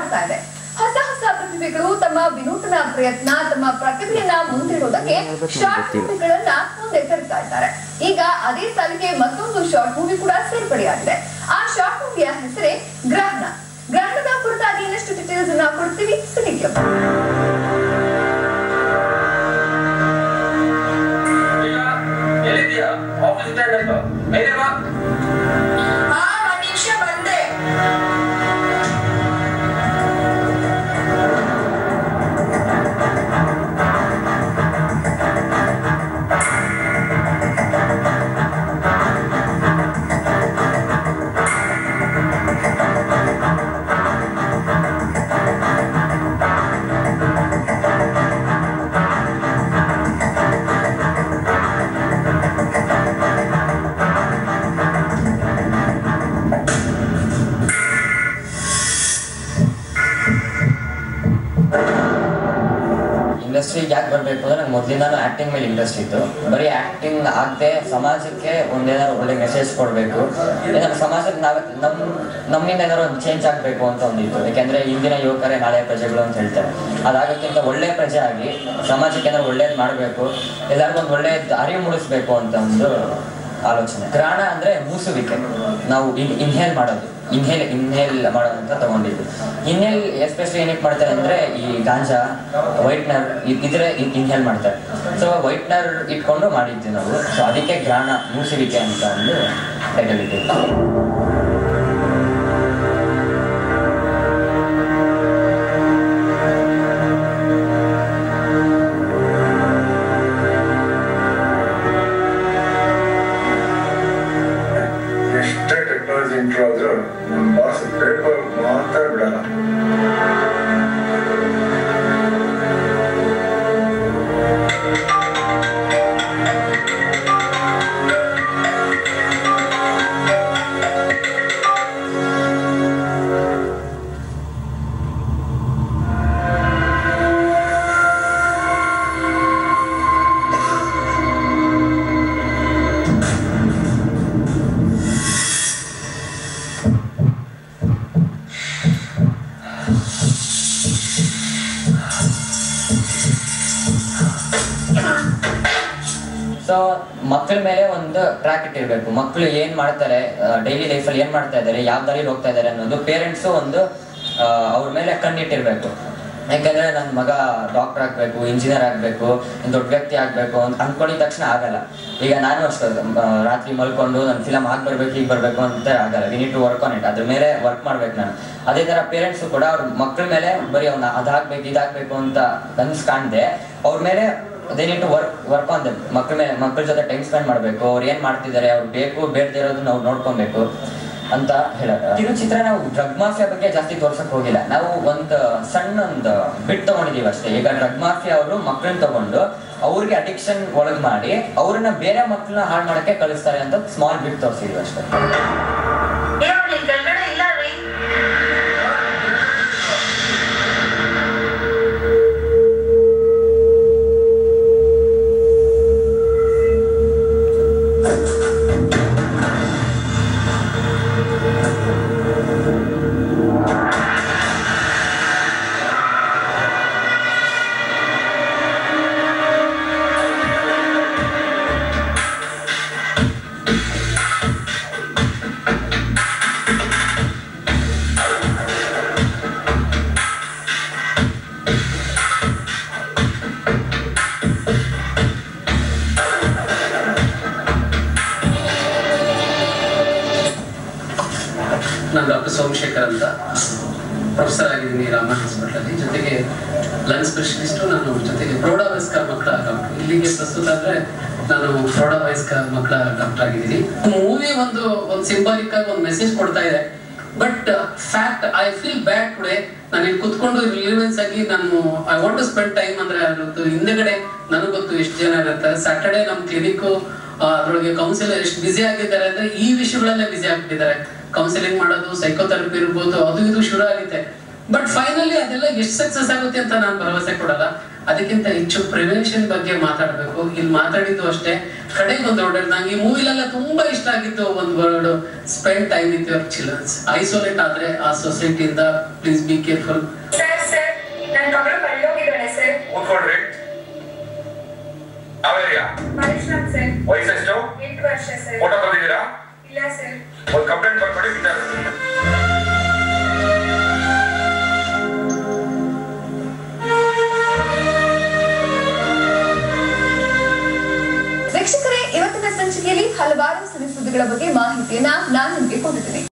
ಕಾಡ್ತಾ ಇದೆ ಹೊಸ ಹೊಸ ಪ್ರತಿಭೆಗಳು ತಮ್ಮ ವಿನೂತನ ಪ್ರಯತ್ನ ತಮ್ಮ ಪ್ರತಿಭೆಯನ್ನ ಮುಂದಿಡುವುದಕ್ಕೆ ಶಾರ್ಟ್ ಮೂವಿಗಳನ್ನ ಮುಂದೆ ತರ್ತಾ ಇದ್ದಾರೆ ಈಗ ಅದೇ ಸಾಲಿಗೆ ಮತ್ತೊಂದು ಶಾರ್ಟ್ ಮೂವಿ ಕೂಡ ಸೇರ್ಪಡೆಯಾಗಿದೆ ಆ ಶಾರ್ಟ್ ಮೂವಿಯ ಹೆಸರೇ ಗ್ರಹಣ ಗ್ರಹಣದ ಕುರಿತಾಗಿ ಇನ್ನಷ್ಟು ಡೀಟೇಲ್ಸ್ ಅನ್ನ ಕೊಡ್ತೀವಿ ಸುನಿಲ್ ಎಲ್ಲಿದ್ಯಾ ಆಫೀಸ್ ಟೈಮ್ ಮೇಲೆ ಬಾ ಹಾ ಒಂದ್ ನಿಮಿಷ ಬಂದೆ ಇಂಡಸ್ಟ್ರಿಗೆ ಯಾಕೆ ಬರಬೇಕು ಅಂದ್ರೆ ನಂಗೆ ಮೊದಲಿಂದಾನು ಆ್ಯಕ್ಟಿಂಗ್ ಮೇಲೆ ಇಂಟ್ರೆಸ್ಟ್ ಇತ್ತು ಬರೀ ಆ್ಯಕ್ಟಿಂಗ್ ಆಗದೆ ಸಮಾಜಕ್ಕೆ ಒಂದೇನಾದ್ರು ಒಳ್ಳೆ ಮೆಸೇಜ್ ಕೊಡಬೇಕು ಏನಾದ್ರು ಸಮಾಜಕ್ಕೆ ನಾವೇ ನಮ್ಮ ನಮ್ಮಿಂದ ಏನಾದ್ರು ಒಂದು ಚೇಂಜ್ ಆಗಬೇಕು ಅಂತ ಒಂದಿತ್ತು ಯಾಕೆಂದ್ರೆ ಇಂದಿನ ಯುವಕರೇ ನಾಳೆ ಪ್ರಜೆಗಳು ಅಂತ ಹೇಳ್ತಾರೆ ಅದಾಗೋಕ್ಕಿಂತ ಒಳ್ಳೆ ಪ್ರಜೆ ಆಗಿ ಸಮಾಜಕ್ಕೆ ಏನಾದ್ರು ಒಳ್ಳೇದು ಮಾಡಬೇಕು ಎಲ್ಲರಿಗೂ ಒಂದು ಒಳ್ಳೆ ಅರಿವು ಮೂಡಿಸ್ಬೇಕು ಅಂತ ಒಂದು ಆಲೋಚನೆ ಗ್ರಹಣ ಅಂದ್ರೆ ಮೂಸುವಿಕೆ ನಾವು ಇನ್ಹೇಲ್ ಮಾಡೋದು ಇನ್ಹೇಲ್ ಇನ್ಹೇಲ್ ಮಾಡೋದು ಅಂತ ತಗೊಂಡಿದ್ದು ಇನ್ಹೇಲ್ ಎಸ್ಪೆಷಲಿ ಏನಕ್ಕೆ ಮಾಡ್ತಾರೆ ಅಂದ್ರೆ ಈ ಗಾಂಜಾ ವೈಟ್ನರ್ ಇದ್ರೆ ಇನ್ಹೇಲ್ ಮಾಡ್ತಾರೆ ಸೊ ವೈಟ್ನರ್ ಇಟ್ಕೊಂಡು ಮಾಡಿದ್ವಿ ನಾವು ಸೊ ಅದಕ್ಕೆ ಗ್ರಹಣ ಮೂಸುವಿಕೆ ಅಂತ ಒಂದು ಟೈಟಲ್ ಇಟ್ಟಿದ್ದು ಎಷ್ಟೇ ಟೆಕ್ನಾಲಜಿ ಇಂಟ್ರೂ ಆದ್ರೂ ನಮ್ಮ ಬಾಸ್ ಪೇಪರ್ ಮಾತ್ರ ಬಿಡಲ್ಲ ಸೊ ಮಕ್ಕಳ ಮೇಲೆ ಒಂದು ಟ್ರ್ಯಾಕ್ ಇಟ್ಟಿರ್ಬೇಕು ಮಕ್ಕಳು ಏನ್ ಮಾಡ್ತಾರೆ ಡೈಲಿ ಲೈಫಲ್ಲಿ ಏನ್ ಮಾಡ್ತಾ ಇದ್ದಾರೆ ಯಾವ ದಾರಿಲಿ ಹೋಗ್ತಾ ಇದ್ದಾರೆ ಅನ್ನೋದು ಪೇರೆಂಟ್ಸು ಒಂದು ಆ, ಅವ್ರ ಮೇಲೆ ಕಣ್ಣಿಟ್ಟಿರ್ಬೇಕು ಯಾಕಂದ್ರೆ ನನ್ನ ಮಗ ಡಾಕ್ಟರ್ ಆಗ್ಬೇಕು ಇಂಜಿನಿಯರ್ ಆಗ್ಬೇಕು ದೊಡ್ಡ ವ್ಯಕ್ತಿ ಆಗ್ಬೇಕು ಅಂತ ಅನ್ಕೊಂಡಿದ ತಕ್ಷಣ ಆಗಲ್ಲ ಈಗ ನಾನು ಅಷ್ಟೇ ಆ, ರಾತ್ರಿ ಮಲ್ಕೊಂಡು ನನ್ನ ಫಿಲಮ್ ಆಗಿ ಬರ್ಬೇಕು ಈಗ ಬರ್ಬೇಕು ಅಂತ ಆಗಲ್ಲ we need to work on it ಅದ್ರ ಮೇಲೆ ವರ್ಕ್ ಮಾಡ್ಬೇಕು ನಾನು ಅದೇ ತರ ಪೇರೆಂಟ್ಸು ಕೂಡ ಅವ್ರ ಮಕ್ಕಳ ಮೇಲೆ ಬರೀ ಅವ್ನ ಅದಾಗ್ಬೇಕು ಇದಾಗ್ಬೇಕು ಅಂತ ಕನ್ಸ್ ಕಾಣದೆ ಅವ್ರ ಮೇಲೆ they need to work work on them ಮಕ್ಕಳ ಮೇಲೆ ಮಕ್ಕಳ ಜೊತೆ ಟೈಮ್ ಸ್ಪೆಂಡ್ ಮಾಡಬೇಕು ಅವ್ರು ಏನ್ ಮಾಡ್ತಿದ್ದಾರೆ ಅವ್ರು ಬೇಕು ಬೇಡದೇ ಇರೋದನ್ನ ನಾವು ನೋಡ್ಕೊಬೇಕು ಅಂತ ಹೇಳೋದು ಕಿರುಚಿತ್ರ ನಾವು ಡ್ರಗ್ ಮಾಫಿಯಾ ಬಗ್ಗೆ ಜಾಸ್ತಿ ತೋರ್ಸಕ್ ಹೋಗಿಲ್ಲ ನಾವು ಒಂದು ಸಣ್ಣ ಒಂದು ಬಿಟ್ ತಗೊಂಡಿದೀವಿ ಅಷ್ಟೇ ಈಗ ಡ್ರಗ್ ಮಾಫಿಯಾ ಅವರು ಮಕ್ಕಳನ್ನ ತಗೊಂಡು ಅವ್ರಿಗೆ ಅಡಿಕ್ಷನ್ ಒಳಗ್ ಮಾಡಿ ಅವ್ರನ್ನ ಬೇರೆ ಮಕ್ಕಳನ್ನ ಹಾಳು ಮಾಡಕ್ಕೆ ಕಳಿಸ್ತಾರೆ ಅಂತ ಸ್ಮಾಲ್ ಬಿಟ್ ತೋರಿಸಿದೀವಿ ಅಷ್ಟೇ ಏನೋ ನಿನ್ ಕೆಳಗಡೆ ಇಲ್ಲ ರೀ ನಾನು ಡಾಕ್ಟರ್ ಸೋಮಶೇಖರ್ ಅಂತ ಪ್ರೊಫೆಸರ್ ಆಗಿದ್ದೀನಿ ರಾಮನ್ ಹಾಸ್ಪಿಟಲಲ್ಲಿ ಜೊತೆಗೆ ಲಂಗ್ ಸ್ಪೆಷಲಿಸ್ಟು ನಾನು ಜೊತೆಗೆ ಪ್ರೌಢವಯಸ್ಕ ಮಕ್ಕಳ ಡಾಕ್ಟರ್ ಇಲ್ಲಿಗೆ ಪ್ರಸ್ತುತ ಅಂದ್ರೆ ನಾನು ಪ್ರೌಢವಯಸ್ಕ ಮಕ್ಕಳ ಡಾಕ್ಟರ್ ಆಗಿದ್ದೀನಿ ಮೂವಿ ಒಂದು ಒಂದು ಸಿಂಬಾಲಿಕ್ ಆಗಿ ಒಂದು ಮೆಸೇಜ್ ಕೊಡ್ತಾ ಇದೆ but fact I feel bad today ನಾನು ಇಲ್ಲಿ ಕುತ್ಕೊಂಡು ರಿಲಿವೆನ್ಸ್ ಆಗಿ ನಾನು I want to spend time ಅಂದ್ರೆ ಅದ್ರದ್ದು ಹಿಂದೆಗಡೆ ನನಗೆ ಗೊತ್ತು ಎಷ್ಟು ಜನ ಇರುತ್ತೆ ಸ್ಯಾಟರ್ಡೆ ನಮ್ಮ ಕ್ಲಿನಿಕ್ ಅದ್ರೊಳಗೆ ಕೌನ್ಸಿಲರ್ ಎಷ್ಟು ಬಿಸಿ ಆಗಿದ್ದಾರೆ ಅಂದ್ರೆ ಈ ವಿಷಯಗಳಲ್ಲೇ ಬಿಸಿ ಆಗ್ಬಿಟ್ಟಿದ್ದಾರೆ ಕೌನ್ಸಿಲಿಂಗ್ ಮಾಡೋದು ಸೈಕೋಥೆರಪಿ ಇರ್ಬೋದು ಅದು ಇದು ಶುರು ಆಗಿದೆ ಬಟ್ ಫೈನಲಿ ಅದೆಲ್ಲ ಎಷ್ಟು ಸಕ್ಸಸ್ ಆಗುತ್ತೆ ಅಂತ ನಾನು ಭರವಸೆ ಕೊಡಲ್ಲ ಅದಕ್ಕಿಂತ ಹೆಚ್ಚು ಪ್ರಿವೆನ್ಷನ್ ಬಗ್ಗೆ ಮಾತಾಡಬೇಕು ಇಲ್ಲಿ ಮಾತಾಡಿದ್ದು ಅಷ್ಟೇ ಕಡೆಗೆ ಒಂದು ವರ್ಡ್ ನಂಗೆ ಈ ಮೂವಿಲೆಲ್ಲ ತುಂಬಾ ಇಷ್ಟ ಆಗಿತ್ತು ಒಂದು word spend time with your children isolate ಆದ್ರೆ ಆ ಸೊಸೈಟಿಯಿಂದ please be careful sir sir ನನ್ನ ಮಗಳು ಕಳ್ಳೋಗಿದ್ದಾಳೆ ಸರ್ ಕೂತ್ಕೊಳ್ರಿ ಯಾವ ಏರಿಯಾ ಪರೀಕ್ಷಾಕ್ ಸರ್ ವಯಸ್ಸೆಷ್ಟು ಎಂಟು ವರ್ಷ ಸರ್ ಫೋಟೋ ಬಂದಿದ್ದೀರಾ ಇಲ್ಲ ಸರ್ ಒಂದು ಕಂಪ್ಲೇಂಟ್ ಬರ್ಕೊಡಿ